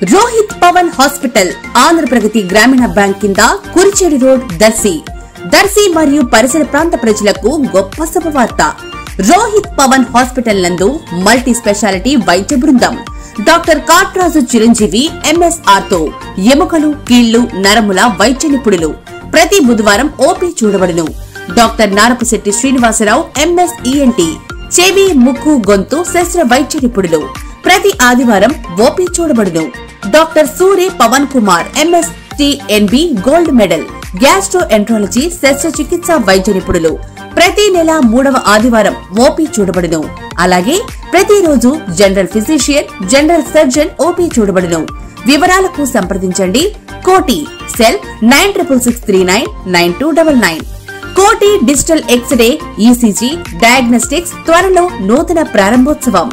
Rohit Pavan hospital Andhra Pragathi గ్రామీణ bank కింద Kurichedu road Darsi Darsi మరియు పరిసర ప్రాంత ప్రజలకు గొప్ప శుభవార్త రోహిత్ పవన్ హాస్పిటల్ నందు మల్టీ స్పెషాలిటీ వైద్య బృందం డాక్టర్ కాట్రాజు చిరంజీవి ఎంఎస్ఆర్ తో ఎముకలు కీళ్లు నరముల వైద్య నిపుణులు ప్రతి బుధవారం ఓపీ చూడబడును doctor Narapasetti Srinivasarao MS ENT చెవి ముక్కు గొంతు శస్త్ర వైద్య నిపుణులు ప్రతి ఆదివారం ఓపీ చూడబడును doctor Suri Pavan Kumar MS DNB gold medal gastroenterology శస్త్రచికిత్స వైద్య నిపుణులు ప్రతి నెల మూడవ ఆదివారం ఓపీ చూడబడును అలాగే ప్రతిరోజు general physician general surgeon OP చూడబడును వివరాలకు సంప్రదించండి Koti cell nine triple six three nine nine two double nine Koti digital X ray ECG diagnostics త్వరలో నూతన ప్రారంభోత్సవం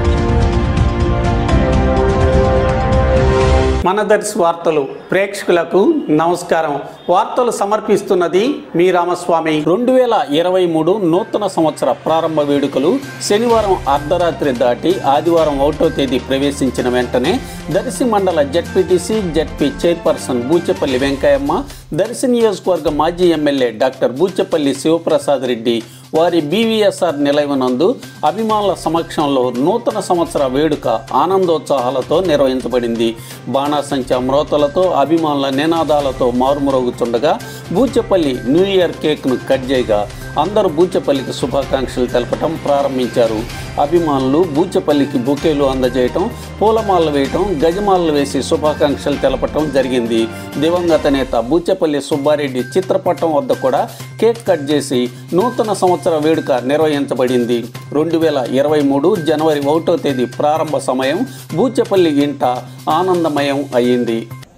మన దర్శి వార్తలు ప్రేక్షకులకు నమస్కారం వార్తలు సమర్పిస్తున్నది మీ రామస్వామి రెండు వేల ఇరవై మూడు నూతన సంవత్సర ప్రారంభ వేడుకలు శనివారం అర్ధరాత్రి దాటి ఆదివారం ఒకటో తేదీ ప్రవేశించిన వెంటనే దర్శి మండల ZPTC ZP chairperson Buchepalli Venkayyamma Darsi నియోజకవర్గ మాజీ ఎమ్మెల్యే డాక్టర్ బూచెపల్లి శివప్రసాద్ రెడ్డి వారి బీవీఎస్ఆర్ నిలయనందు అభిమానుల సమక్షంలో నూతన సంవత్సర వేడుక ఆనందోత్సాహాలతో నిర్వహించబడింది బాణాసంచా మ్రోతలతో అభిమానుల నినాదాలతో మారుమరోగుతుండగా బూచెపల్లి న్యూ ఇయర్ కేక్ను కట్ చేయగా అందరూ బూచెపల్లికి శుభాకాంక్షలు తెలపటం ప్రారంభించారు అభిమానులు బూచెపల్లికి బుకేలు అందజేయటం పూలమాలలు వేయటం గజమాలలు వేసి శుభాకాంక్షలు తెలపటం జరిగింది దివంగత నేత బూచెపల్లి సుబ్బారెడ్డి చిత్రపటం వద్ద కూడా కేక్ కట్ చేసి నూతన సంవత్సర వేడుక నిర్వహించబడింది రెండు వేల ఇరవై మూడు జనవరి ఒకటో తేదీ ప్రారంభ సమయం బూచెపల్లి ఇంట ఆనందమయం అయ్యింది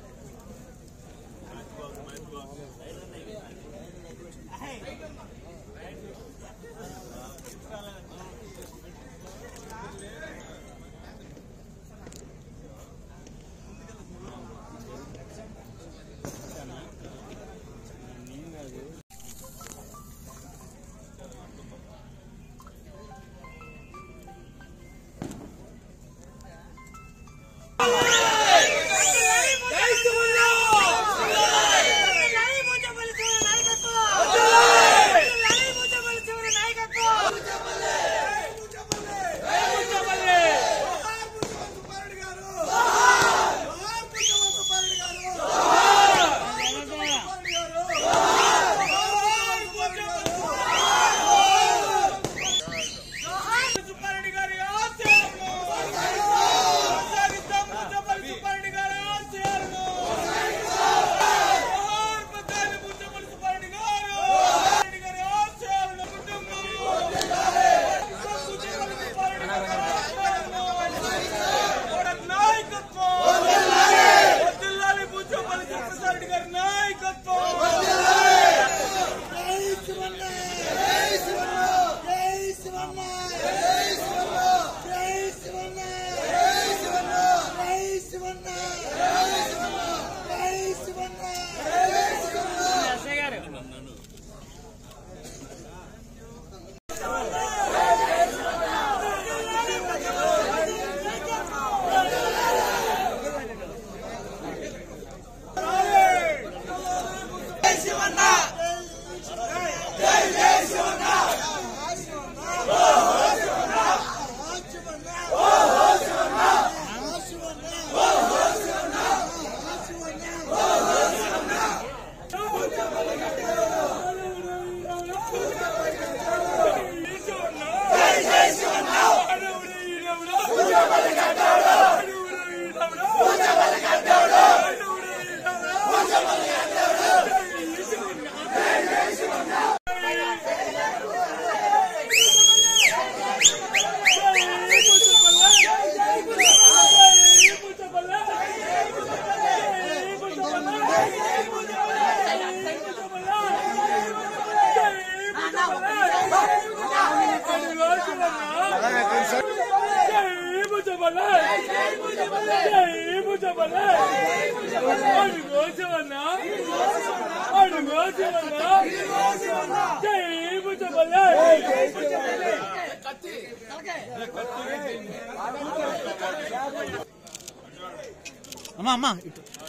సుబ్బారెడ్డి గారి ఆశయాలను కొనసాగిద్దాం ముద్దపల్లి సుబ్బారెడ్డి గారి ఆశయాలను జోహార్ ప్రధాని ముద్దపల్లి సుబ్బారెడ్డి గారు సుబ్బారెడ్డి గారి ఆశయాలను కుటుంబం ముద్దపల్లి సుబ్బారెడ్డి గారి ఆశయాలను కొడక్ నాయకత్వం వదిల్లాలి ముద్దపల్లి సుబ్బారెడ్డి గారి నాయకత్వం జై అమ్మా అమ్మా ఇటు